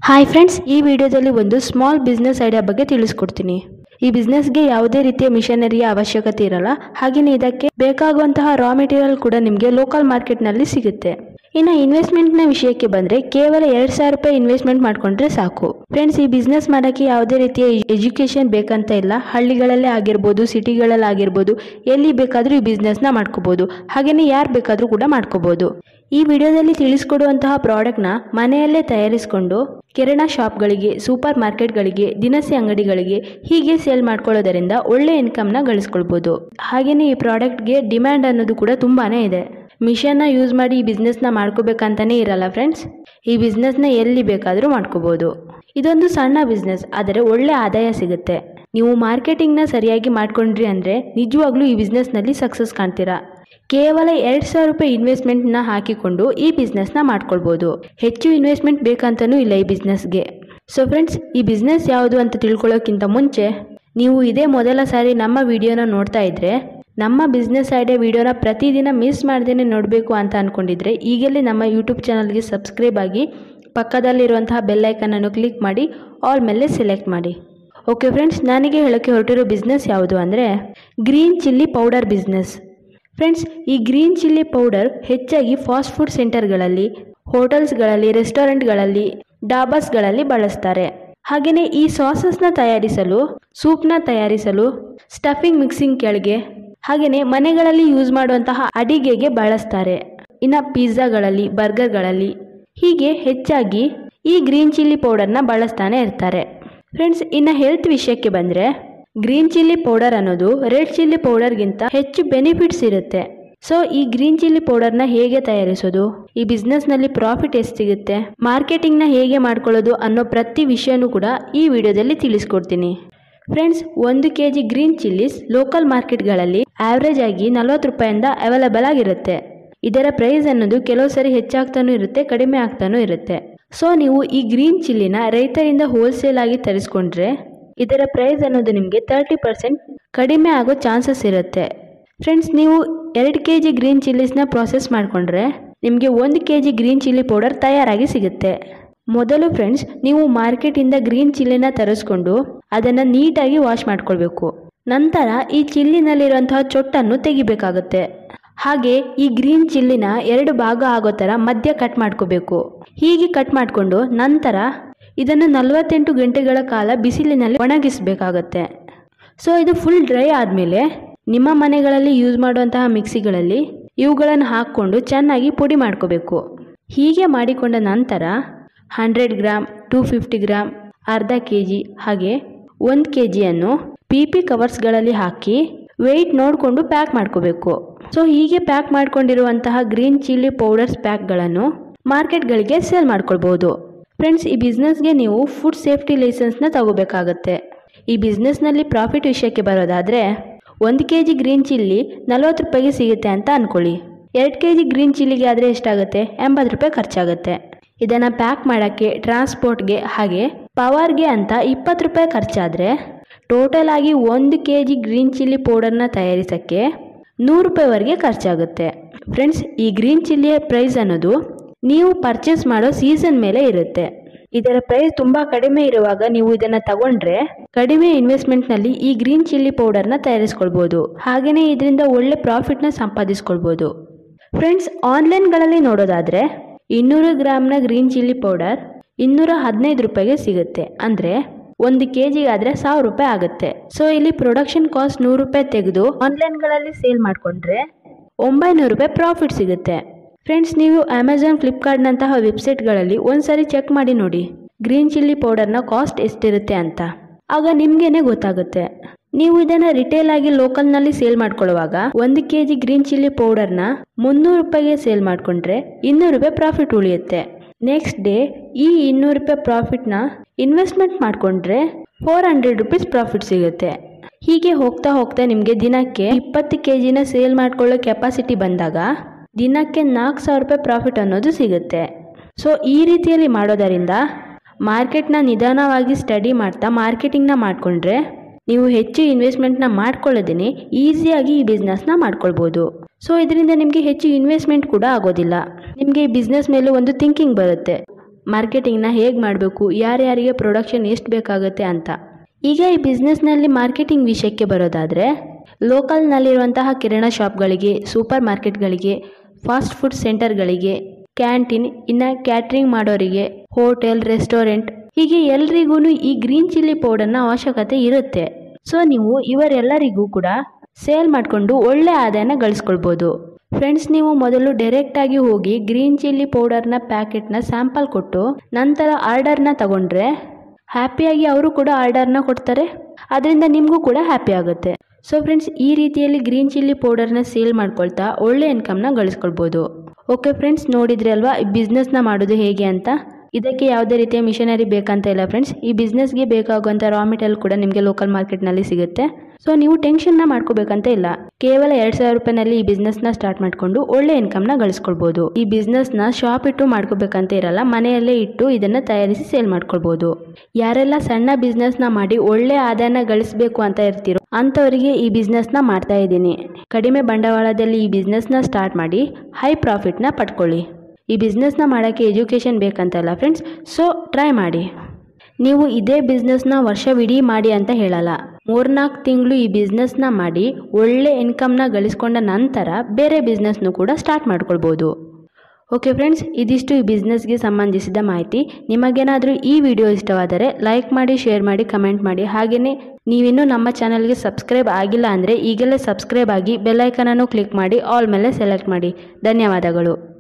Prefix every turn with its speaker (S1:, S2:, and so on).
S1: hi friends ಈ ವಿಡಿಯೋದಲ್ಲಿ ಒಂದು ಸ್ಮಾಲ್ ಬಿಸ್ನೆಸ್ ಐಡಿಯಾ ಬಗ್ಗೆ ತಿಳಿಸ್ಕೊಡ್ತೀನಿ ಈ ಬಿಸ್ನೆಸ್ಗೆ ಯಾವುದೇ ರೀತಿಯ ಮಿಷನರಿಯ ಅವಶ್ಯಕತೆ ಇರಲ್ಲ ಹಾಗೆಯೇ ಇದಕ್ಕೆ ಬೇಕಾಗುವಂತಹ ರಾ ಮೆಟೀರಿಯಲ್ ಕೂಡ ನಿಮಗೆ ಲೋಕಲ್ ಮಾರ್ಕೆಟ್ನಲ್ಲಿ ಸಿಗುತ್ತೆ ಇನ್ನು ಇನ್ವೆಸ್ಟ್ಮೆಂಟ್ನ ವಿಷಯಕ್ಕೆ ಬಂದರೆ ಕೇವಲ ಎರಡು ಸಾವಿರ ರೂಪಾಯಿ ಇನ್ವೆಸ್ಟ್ಮೆಂಟ್ ಮಾಡಿಕೊಂಡ್ರೆ ಸಾಕು ಫ್ರೆಂಡ್ಸ್ ಈ ಬಿಸ್ನೆಸ್ ಮಾಡೋಕ್ಕೆ ಯಾವುದೇ ರೀತಿಯ ಎಜುಕೇಷನ್ ಬೇಕಂತ ಇಲ್ಲ ಹಳ್ಳಿಗಳಲ್ಲೇ ಆಗಿರ್ಬೋದು ಸಿಟಿಗಳಲ್ಲಿ ಆಗಿರ್ಬೋದು ಎಲ್ಲಿ ಬೇಕಾದರೂ ಈ ಬಿಸ್ನೆಸ್ನ ಮಾಡ್ಕೋಬೋದು ಹಾಗೆಯೇ ಯಾರು ಬೇಕಾದರೂ ಕೂಡ ಮಾಡ್ಕೋಬೋದು ಈ ವಿಡಿಯೋದಲ್ಲಿ ತಿಳಿಸ್ಕೊಡುವಂತಹ ಪ್ರಾಡಕ್ಟ್ನ ಮನೆಯಲ್ಲೇ ತಯಾರಿಸಿಕೊಂಡು ಕಿರಾಣಾ ಶಾಪ್ಗಳಿಗೆ ಸೂಪರ್ ಮಾರ್ಕೆಟ್ಗಳಿಗೆ ದಿನಸಿ ಅಂಗಡಿಗಳಿಗೆ ಹೀಗೆ ಸೇಲ್ ಮಾಡ್ಕೊಳ್ಳೋದರಿಂದ ಒಳ್ಳೆ ಇನ್ಕಮ್ನ ಗಳಿಸ್ಕೊಳ್ಬೋದು ಹಾಗೆಯೇ ಈ ಪ್ರಾಡಕ್ಟ್ಗೆ ಡಿಮ್ಯಾಂಡ್ ಅನ್ನೋದು ಕೂಡ ತುಂಬಾ ಇದೆ ಮಿಷನ್ನ ಯೂಸ್ ಮಾಡಿ ಈ ಬಿಸ್ನೆಸ್ನ ಮಾಡ್ಕೋಬೇಕಂತಲೇ ಇರಲ್ಲ ಫ್ರೆಂಡ್ಸ್ ಈ ಬಿಸ್ನೆಸ್ನ ಎಲ್ಲಿ ಬೇಕಾದರೂ ಮಾಡ್ಕೋಬೋದು ಇದೊಂದು ಸಣ್ಣ ಬಿಸ್ನೆಸ್ ಆದರೆ ಒಳ್ಳೆ ಆದಾಯ ಸಿಗುತ್ತೆ ನೀವು ಮಾರ್ಕೆಟಿಂಗ್ನ ಸರಿಯಾಗಿ ಮಾಡ್ಕೊಂಡ್ರಿ ಅಂದರೆ ನಿಜವಾಗ್ಲೂ ಈ ಬಿಸ್ನೆಸ್ನಲ್ಲಿ ಸಕ್ಸಸ್ ಕಾಣ್ತೀರಾ ಕೇವಲ ಎರಡು ಸಾವಿರ ರೂಪಾಯಿ ಇನ್ವೆಸ್ಟ್ಮೆಂಟ್ನ ಹಾಕಿಕೊಂಡು ಈ ಬಿಸ್ನೆಸ್ನ ಮಾಡ್ಕೊಳ್ಬೋದು ಹೆಚ್ಚು ಇನ್ವೆಸ್ಟ್ಮೆಂಟ್ ಬೇಕಂತನೂ ಇಲ್ಲ ಈ ಬಿಸ್ನೆಸ್ಗೆ ಸೊ ಫ್ರೆಂಡ್ಸ್ ಈ ಬಿಸ್ನೆಸ್ ಯಾವುದು ಅಂತ ತಿಳ್ಕೊಳ್ಳೋಕ್ಕಿಂತ ಮುಂಚೆ ನೀವು ಇದೇ ಮೊದಲ ಸಾರಿ ನಮ್ಮ ವಿಡಿಯೋನ ನೋಡ್ತಾ ಇದ್ರೆ ನಮ್ಮ ಬಿಸ್ನೆಸ್ ಐಡಿಯಾ ವಿಡಿಯೋನ ಪ್ರತಿದಿನ ಮಿಸ್ ಮಾಡ್ದೇನೆ ನೋಡಬೇಕು ಅಂತ ಅಂದ್ಕೊಂಡಿದ್ರೆ ಈಗಲೇ ನಮ್ಮ ಯೂಟ್ಯೂಬ್ ಚಾನಲ್ಗೆ ಸಬ್ಸ್ಕ್ರೈಬ್ ಆಗಿ ಪಕ್ಕದಲ್ಲಿರುವಂತಹ ಬೆಲ್ಲೈಕನನ್ನು ಕ್ಲಿಕ್ ಮಾಡಿ ಆಲ್ ಮೇಲೆ ಸೆಲೆಕ್ಟ್ ಮಾಡಿ ಓಕೆ ಫ್ರೆಂಡ್ಸ್ ನನಗೆ ಹೇಳೋಕ್ಕೆ ಹೊರಟಿರೋ ಬಿಸ್ನೆಸ್ ಯಾವುದು ಅಂದರೆ green chilli powder business friends ಈ ಗ್ರೀನ್ ಚಿಲ್ಲಿ ಪೌಡರ್ ಹೆಚ್ಚಾಗಿ ಫಾಸ್ಟ್ ಫುಡ್ ಸೆಂಟರ್ಗಳಲ್ಲಿ ಹೋಟೆಲ್ಸ್ಗಳಲ್ಲಿ ರೆಸ್ಟೋರೆಂಟ್ಗಳಲ್ಲಿ ಡಾಬಾಸ್ಗಳಲ್ಲಿ ಬಳಸ್ತಾರೆ ಹಾಗೆಯೇ ಈ ಸಾಸಸ್ನ ತಯಾರಿಸಲು ಸೂಪ್ನ ತಯಾರಿಸಲು ಸ್ಟಫಿಂಗ್ ಮಿಕ್ಸಿಂಗ್ ಕೆಳಗೆ ಹಾಗೆಯೇ ಮನೆಗಳಲ್ಲಿ ಯೂಸ್ ಮಾಡುವಂತಹ ಅಡಿಗೆಗೆ ಬಳಸ್ತಾರೆ ಇನ್ನು ಪಿಜ್ಜಾಗಳಲ್ಲಿ ಬರ್ಗರ್ಗಳಲ್ಲಿ ಹೀಗೆ ಹೆಚ್ಚಾಗಿ ಈ ಗ್ರೀನ್ ಚಿಲ್ಲಿ ಪೌಡರ್ನ ಬಳಸ್ತಾನೆ ಇರ್ತಾರೆ ಫ್ರೆಂಡ್ಸ್ ಇನ್ನು ಹೆಲ್ತ್ ವಿಷಯಕ್ಕೆ ಬಂದರೆ ಗ್ರೀನ್ ಚಿಲ್ಲಿ ಪೌಡರ್ ಅನ್ನೋದು ರೆಡ್ ಚಿಲ್ಲಿ ಪೌಡರ್ಗಿಂತ ಹೆಚ್ಚು ಬೆನಿಫಿಟ್ಸ್ ಇರುತ್ತೆ ಸೊ ಈ ಗ್ರೀನ್ ಚಿಲ್ಲಿ ಪೌಡರ್ನ ಹೇಗೆ ತಯಾರಿಸೋದು ಈ ಬಿಸ್ನೆಸ್ನಲ್ಲಿ ಪ್ರಾಫಿಟ್ ಎಷ್ಟು ಸಿಗುತ್ತೆ ಮಾರ್ಕೆಟಿಂಗ್ನ ಹೇಗೆ ಮಾಡ್ಕೊಳ್ಳೋದು ಅನ್ನೋ ಪ್ರತಿ ವಿಷಯನೂ ಕೂಡ ಈ ವಿಡಿಯೋದಲ್ಲಿ ತಿಳಿಸ್ಕೊಡ್ತೀನಿ ಫ್ರೆಂಡ್ಸ್ ಒಂದು K G green chillies local ಮಾರ್ಕೆಟ್ಗಳಲ್ಲಿ ಆವ್ರೇಜ್ ಆಗಿ ನಲ್ವತ್ತು ರೂಪಾಯಿಂದ ಅವೈಲಬಲ್ ಆಗಿರುತ್ತೆ ಇದರ ಪ್ರೈಸ್ ಅನ್ನೋದು ಕೆಲವು ಸರಿ ಹೆಚ್ಚಾಗ್ತಾನೂ ಇರುತ್ತೆ ಕಡಿಮೆ ಆಗ್ತಾನೂ ಇರುತ್ತೆ ಸೊ ನೀವು ಈ ಗ್ರೀನ್ ಚಿಲ್ಲಿನ ರೈತರಿಂದ ಹೋಲ್ಸೇಲ್ ಆಗಿ ತರಿಸ್ಕೊಂಡ್ರೆ ಇದರ ಪ್ರೈಸ್ ಅನ್ನೋದು ನಿಮಗೆ ತರ್ಟಿ ಪರ್ಸೆಂಟ್ ಕಡಿಮೆ ಆಗೋ ಚಾನ್ಸಸ್ ಇರುತ್ತೆ ಫ್ರೆಂಡ್ಸ್ ನೀವು ಎರಡು ಕೆ ಜಿ ಗ್ರೀನ್ ಚಿಲ್ಲೀಸ್ನ ಪ್ರಾಸೆಸ್ ಮಾಡಿಕೊಂಡ್ರೆ ನಿಮಗೆ ಒಂದು K G green chilli powder ತಯಾರಾಗಿ ಸಿಗುತ್ತೆ ಮೊದಲು ಫ್ರೆಂಡ್ಸ್ ನೀವು ಮಾರ್ಕೆಟಿಂದ ಗ್ರೀನ್ ಚಿಲ್ಲಿನ ತರಿಸ್ಕೊಂಡು ಅದನ್ನು ನೀಟಾಗಿ ವಾಶ್ ಮಾಡ್ಕೊಳ್ಬೇಕು ನಂತರ ಈ ಚಿಲ್ಲಿನಲ್ಲಿರುವಂತಹ ಚೊಟ್ಟನ್ನು ತೆಗಿಬೇಕಾಗುತ್ತೆ ಹಾಗೆ ಈ ಗ್ರೀನ್ ಚಿಲ್ಲಿನ ಎರಡು ಭಾಗ ಆಗೋ ಥರ ಮಧ್ಯ ಕಟ್ ಮಾಡ್ಕೋಬೇಕು ಹೀಗೆ ಕಟ್ ಮಾಡಿಕೊಂಡು ನಂತರ ಇದನ್ನು ನಲವತ್ತೆಂಟು ಗಂಟೆಗಳ ಕಾಲ ಬಿಸಿಲಿನಲ್ಲಿ ಒಣಗಿಸಬೇಕಾಗತ್ತೆ ಸೊ ಇದು ಫುಲ್ ಡ್ರೈ ಆದಮೇಲೆ ನಿಮ್ಮ ಮನೆಗಳಲ್ಲಿ ಯೂಸ್ ಮಾಡುವಂತಹ ಮಿಕ್ಸಿಗಳಲ್ಲಿ ಇವುಗಳನ್ನು ಹಾಕ್ಕೊಂಡು ಚೆನ್ನಾಗಿ ಪುಡಿ ಮಾಡ್ಕೋಬೇಕು ಹೀಗೆ ಮಾಡಿಕೊಂಡ ನಂತರ hundred gram two fifty gram ಅರ್ಧ ಕೆ ಜಿ ಹಾಗೆ ಒಂದು ಕೆ ಜಿಯನ್ನು ಪಿ ಪಿ ಕವರ್ಸ್ಗಳಲ್ಲಿ ಹಾಕಿ ವೆಯ್ಟ್ ನೋಡಿಕೊಂಡು ಪ್ಯಾಕ್ ಮಾಡ್ಕೋಬೇಕು ಸೊ ಹೀಗೆ ಪ್ಯಾಕ್ ಮಾಡ್ಕೊಂಡಿರುವಂತಹ ಗ್ರೀನ್ ಚಿಲ್ಲಿ ಪೌಡರ್ಸ್ ಪ್ಯಾಕ್ಗಳನ್ನು ಮಾರ್ಕೆಟ್ಗಳಿಗೆ ಸೇಲ್ ಮಾಡ್ಕೊಳ್ಬೋದು ಫ್ರೆಂಡ್ಸ್ ಈ ಬಿಸ್ನೆಸ್ಗೆ ನೀವು ಫುಡ್ ಸೇಫ್ಟಿ ಲೈಸೆನ್ಸ್ನ ತಗೋಬೇಕಾಗತ್ತೆ ಈ ಬಿಸ್ನೆಸ್ನಲ್ಲಿ ಪ್ರಾಫಿಟ್ ವಿಷಯಕ್ಕೆ ಬರೋದಾದರೆ ಒಂದು ಕೆ ಜಿ ಗ್ರೀನ್ ಚಿಲ್ಲಿ ನಲ್ವತ್ತು ರೂಪಾಯಿಗೆ ಸಿಗುತ್ತೆ ಅಂತ ಅಂದ್ಕೊಳ್ಳಿ ಎರಡು ಕೆ ಜಿ ಗ್ರೀನ್ ಚಿಲ್ಲಿಗೆ ಆದರೆ ಎಷ್ಟಾಗುತ್ತೆ ಎಂಬತ್ತು ರೂಪಾಯಿ ಖರ್ಚಾಗುತ್ತೆ ಇದನ್ನು ಪ್ಯಾಕ್ ಮಾಡೋಕ್ಕೆ ಟ್ರಾನ್ಸ್ಪೋರ್ಟ್ಗೆ ಹಾಗೆ ಪವರ್ಗೆ ಅಂತ ಇಪ್ಪತ್ತು ರೂಪಾಯಿ ಖರ್ಚಾದರೆ ಟೋಟಲ್ ಆಗಿ ಒಂದು ಕೆ ಜಿ ಗ್ರೀನ್ ಚಿಲ್ಲಿ ಪೌಡರ್ನ ತಯಾರಿಸೋಕ್ಕೆ ನೂರು ರೂಪಾಯಿವರೆಗೆ ಖರ್ಚಾಗುತ್ತೆ ಫ್ರೆಂಡ್ಸ್ ಈ ಗ್ರೀನ್ ಚಿಲ್ಲಿಯ ಪ್ರೈಸ್ ಅನ್ನೋದು ನೀವು ಪರ್ಚೇಸ್ ಮಾಡೋ ಸೀಸನ್ ಮೇಲೆ ಇರುತ್ತೆ ಇದರ ಪ್ರೈಸ್ ತುಂಬ ಕಡಿಮೆ ಇರುವಾಗ ನೀವು ಇದನ್ನು ತಗೊಂಡ್ರೆ ಕಡಿಮೆ ಇನ್ವೆಸ್ಟ್ಮೆಂಟ್ನಲ್ಲಿ ಈ ಗ್ರೀನ್ ಚಿಲ್ಲಿ ಪೌಡರ್ನ ತಯಾರಿಸ್ಕೊಳ್ಬೋದು ಹಾಗೆಯೇ ಇದರಿಂದ ಒಳ್ಳೆ ಪ್ರಾಫಿಟ್ನ ಸಂಪಾದಿಸ್ಕೊಳ್ಬೋದು ಫ್ರೆಂಡ್ಸ್ ಆನ್ಲೈನ್ಗಳಲ್ಲಿ ನೋಡೋದಾದರೆ ಇನ್ನೂರು ಗ್ರಾಮ್ನ ಗ್ರೀನ್ ಚಿಲ್ಲಿ ಪೌಡರ್ ಇನ್ನೂರ ಹದಿನೈದು ರೂಪಾಯಿಗೆ ಸಿಗುತ್ತೆ ಅಂದರೆ ಒಂದು ಕೆ ಜಿಗಾದರೆ ಸಾವಿರ ರೂಪಾಯಿ ಆಗುತ್ತೆ ಸೊ ಇಲ್ಲಿ ಪ್ರೊಡಕ್ಷನ್ ಕಾಸ್ಟ್ ನೂರು ರೂಪಾಯಿ ತೆಗೆದು ಆನ್ಲೈನ್ಗಳಲ್ಲಿ ಸೇಲ್ ಮಾಡಿಕೊಂಡ್ರೆ ಒಂಬೈನೂರು ರೂಪಾಯಿ ಪ್ರಾಫಿಟ್ ಸಿಗುತ್ತೆ ಫ್ರೆಂಡ್ಸ್ ನೀವು ಅಮೆಝಾನ್ ಫ್ಲಿಪ್ಕಾರ್ಟ್ನಂತಹ ವೆಬ್ಸೈಟ್ಗಳಲ್ಲಿ ಒಂದ್ಸರಿ ಚೆಕ್ ಮಾಡಿ ನೋಡಿ ಗ್ರೀನ್ ಚಿಲ್ಲಿ ಪೌಡರ್ನ ಕಾಸ್ಟ್ ಎಷ್ಟಿರುತ್ತೆ ಅಂತ ಆಗ ನಿಮಗೇನೆ ಗೊತ್ತಾಗುತ್ತೆ ನೀವು ಇದನ್ನು ರಿಟೇಲ್ ಆಗಿ ಲೋಕಲ್ನಲ್ಲಿ ಸೇಲ್ ಮಾಡ್ಕೊಳ್ಳುವಾಗ ಒಂದು ಕೆ ಜಿ ಗ್ರೀನ್ ಚಿಲ್ಲಿ ಪೌಡರ್ನ ಮುನ್ನೂರು ರೂಪಾಯಿಗೆ ಸೇಲ್ ಮಾಡಿಕೊಂಡ್ರೆ ಇನ್ನೂರು ರೂಪಾಯಿ ಪ್ರಾಫಿಟ್ ಉಳಿಯುತ್ತೆ ನೆಕ್ಸ್ಟ್ ಡೇ ಈ ಇನ್ನೂರು ರೂಪಾಯಿ ಪ್ರಾಫಿಟ್ನ ಇನ್ವೆಸ್ಟ್ಮೆಂಟ್ ಮಾಡಿಕೊಂಡ್ರೆ ಫೋರ್ ಹಂಡ್ರೆಡ್ ರುಪೀಸ್ ಪ್ರಾಫಿಟ್ ಸಿಗುತ್ತೆ ಹೀಗೆ ಹೋಗ್ತಾ ಹೋಗ್ತಾ ನಿಮಗೆ ದಿನಕ್ಕೆ ಇಪ್ಪತ್ತು ಕೆ ಜಿನ ಸೇಲ್ ಮಾಡ್ಕೊಳ್ಳೋ ಕೆಪಾಸಿಟಿ ಬಂದಾಗ ದಿನಕ್ಕೆ ನಾಲ್ಕು ಸಾವಿರ ರೂಪಾಯಿ ಪ್ರಾಫಿಟ್ ಅನ್ನೋದು ಸಿಗುತ್ತೆ ಸೊ ಈ ರೀತಿಯಲ್ಲಿ ಮಾಡೋದರಿಂದ ಮಾರ್ಕೆಟ್ನ ನಿಧಾನವಾಗಿ ಸ್ಟಡಿ ಮಾಡ್ತಾ ಮಾರ್ಕೆಟಿಂಗ್ನ ಮಾಡಿಕೊಂಡ್ರೆ ನೀವು ಹೆಚ್ಚು ಇನ್ವೆಸ್ಟ್ಮೆಂಟ್ನ ಮಾಡ್ಕೊಳ್ಳೋದೇ ಈಸಿಯಾಗಿ ಈ ಬಿಸ್ನೆಸ್ನ ಮಾಡ್ಕೊಳ್ಬೋದು ಸೊ ಇದರಿಂದ ನಿಮಗೆ ಹೆಚ್ಚು ಇನ್ವೆಸ್ಟ್ಮೆಂಟ್ ಕೂಡ ಆಗೋದಿಲ್ಲ ನಿಮಗೆ ಈ ಬಿಸ್ನೆಸ್ ಮೇಲೆ ಒಂದು ಥಿಂಕಿಂಗ್ ಬರುತ್ತೆ ಮಾರ್ಕೆಟಿಂಗ್ನ ಹೇಗೆ ಮಾಡಬೇಕು ಯಾರ್ಯಾರಿಗೆ ಪ್ರೊಡಕ್ಷನ್ ಎಷ್ಟು ಬೇಕಾಗುತ್ತೆ ಅಂತ ಈಗ ಈ ಬಿಸ್ನೆಸ್ನಲ್ಲಿ ಮಾರ್ಕೆಟಿಂಗ್ ವಿಷಯಕ್ಕೆ ಬರೋದಾದರೆ ಲೋಕಲ್ನಲ್ಲಿರುವಂತಹ ಕಿರಾಣ ಶಾಪ್ಗಳಿಗೆ ಸೂಪರ್ ಮಾರ್ಕೆಟ್ಗಳಿಗೆ ಫಾಸ್ಟ್ ಫುಡ್ ಸೆಂಟರ್ಗಳಿಗೆ ಕ್ಯಾಂಟೀನ್ ಇನ್ನು ಕ್ಯಾಟ್ರಿಂಗ್ ಮಾಡೋರಿಗೆ ಹೋಟೆಲ್ ರೆಸ್ಟೋರೆಂಟ್ ಹೀಗೆ ಎಲ್ರಿಗೂ ಈ ಗ್ರೀನ್ ಚಿಲ್ಲಿ ಪೌಡರ್ನ ಅವಶ್ಯಕತೆ ಇರುತ್ತೆ ಸೊ ನೀವು ಇವರೆಲ್ಲರಿಗೂ ಕೂಡ ಸೇಲ್ ಮಾಡಿಕೊಂಡು ಒಳ್ಳೆ ಆದಾಯನ ಗಳಿಸ್ಕೊಳ್ಬೋದು ಫ್ರೆಂಡ್ಸ್ ನೀವು ಮೊದಲು ಡೈರೆಕ್ಟಾಗಿ ಹೋಗಿ ಗ್ರೀನ್ ಚಿಲ್ಲಿ ಪೌಡರ್ನ ಪ್ಯಾಕೆಟ್ನ ಸ್ಯಾಂಪಲ್ ಕೊಟ್ಟು ನಂತರ ಆರ್ಡರ್ನ ತಗೊಂಡ್ರೆ ಹ್ಯಾಪಿಯಾಗಿ ಅವರು ಕೂಡ ಆರ್ಡರ್ನ ಕೊಡ್ತಾರೆ ಅದರಿಂದ ನಿಮಗೂ ಕೂಡ ಹ್ಯಾಪಿ ಆಗುತ್ತೆ ಸೊ ಫ್ರೆಂಡ್ಸ್ ಈ ರೀತಿಯಲ್ಲಿ ಗ್ರೀನ್ ಚಿಲ್ಲಿ ಪೌಡರ್ನ ಸೇಲ್ ಮಾಡ್ಕೊಳ್ತಾ ಒಳ್ಳೆ ಇನ್ಕಮ್ನ ಗಳಿಸ್ಕೊಳ್ಬೋದು ಓಕೆ ಫ್ರೆಂಡ್ಸ್ ನೋಡಿದ್ರಿ ಅಲ್ವಾ ಈ ಬಿಸ್ನೆಸ್ನ ಮಾಡೋದು ಹೇಗೆ ಅಂತ ಇದಕ್ಕೆ ಯಾವುದೇ ರೀತಿಯ ಮಿಷನರಿ ಬೇಕಂತ ಇಲ್ಲ ಫ್ರೆಂಡ್ಸ್ ಈ ಬಿಸ್ನೆಸ್ಗೆ ಬೇಕಾಗುವಂಥ ರಾ ಮೆಟೀರಿಯಲ್ ಕೂಡ ನಿಮಗೆ ಲೋಕಲ್ ಮಾರ್ಕೆಟ್ನಲ್ಲಿ ಸಿಗುತ್ತೆ ಸೊ ನೀವು ಟೆನ್ಷನ್ನ ಮಾಡ್ಕೋಬೇಕಂತ ಇಲ್ಲ ಕೇವಲ ಎರಡು ಸಾವಿರ ರೂಪಾಯಿನಲ್ಲಿ ಈ ಬಿಸ್ನೆಸ್ನ ಸ್ಟಾರ್ಟ್ ಮಾಡಿಕೊಂಡು ಒಳ್ಳೆ ಇನ್ಕಮ್ನ ಗಳಿಸ್ಕೊಳ್ಬೋದು ಈ ಬಿಸ್ನೆಸ್ನ ಶಾಪ್ ಇಟ್ಟು ಮಾಡ್ಕೋಬೇಕಂತ ಇರಲ್ಲ ಮನೆಯಲ್ಲೇ ಇಟ್ಟು ಇದನ್ನು ತಯಾರಿಸಿ ಸೇಲ್ ಮಾಡ್ಕೊಳ್ಬೋದು ಯಾರೆಲ್ಲ ಸಣ್ಣ ಬಿಸ್ನೆಸ್ನ ಮಾಡಿ ಒಳ್ಳೆ ಆದಾಯನ ಗಳಿಸಬೇಕು ಅಂತ ಇರ್ತೀರೋ ಅಂಥವರಿಗೆ ಈ ಬಿಸ್ನೆಸ್ನ ಮಾಡ್ತಾ ಇದ್ದೀನಿ ಕಡಿಮೆ ಬಂಡವಾಳದಲ್ಲಿ ಈ ಬಿಸ್ನೆಸ್ನ ಸ್ಟಾರ್ಟ್ ಮಾಡಿ ಹೈ ಪ್ರಾಫಿಟ್ನ ಪಡ್ಕೊಳ್ಳಿ ಈ ಬಿಸ್ನೆಸ್ನ ಮಾಡೋಕ್ಕೆ ಎಜುಕೇಷನ್ ಬೇಕಂತಲ್ಲ ಫ್ರೆಂಡ್ಸ್ ಸೊ ಟ್ರೈ ಮಾಡಿ ನೀವು ಇದೇ ಬಿಸ್ನೆಸ್ನ ವರ್ಷವಿಡೀ ಮಾಡಿ ಅಂತ ಹೇಳಲ್ಲ ಮೂರ್ನಾಲ್ಕು ತಿಂಗಳು ಈ ಬಿಸ್ನೆಸ್ನ ಮಾಡಿ ಒಳ್ಳೆ ಇನ್ಕಮ್ನ ಗಳಿಸ್ಕೊಂಡ ನಂತರ ಬೇರೆ ಬಿಸ್ನೆಸ್ನು ಕೂಡ ಸ್ಟಾರ್ಟ್ ಮಾಡ್ಕೊಳ್ಬೋದು ಓಕೆ ಫ್ರೆಂಡ್ಸ್ ಇದಿಷ್ಟು ಈ ಬಿಸ್ನೆಸ್ಗೆ ಸಂಬಂಧಿಸಿದ ಮಾಹಿತಿ ನಿಮಗೇನಾದರೂ ಈ ವಿಡಿಯೋ ಇಷ್ಟವಾದರೆ ಲೈಕ್ ಮಾಡಿ ಶೇರ್ ಮಾಡಿ ಕಮೆಂಟ್ ಮಾಡಿ ಹಾಗೆಯೇ ನೀವಿನ್ನೂ ನಮ್ಮ ಚಾನಲ್ಗೆ ಸಬ್ಸ್ಕ್ರೈಬ್ ಆಗಿಲ್ಲ ಅಂದರೆ ಈಗಲೇ ಸಬ್ಸ್ಕ್ರೈಬ್ ಆಗಿ ಬೆಲ್ಲೈಕನನ್ನು ಕ್ಲಿಕ್ ಮಾಡಿ ಆಲ್ ಮೇಲೆ ಸೆಲೆಕ್ಟ್ ಮಾಡಿ ಧನ್ಯವಾದಗಳು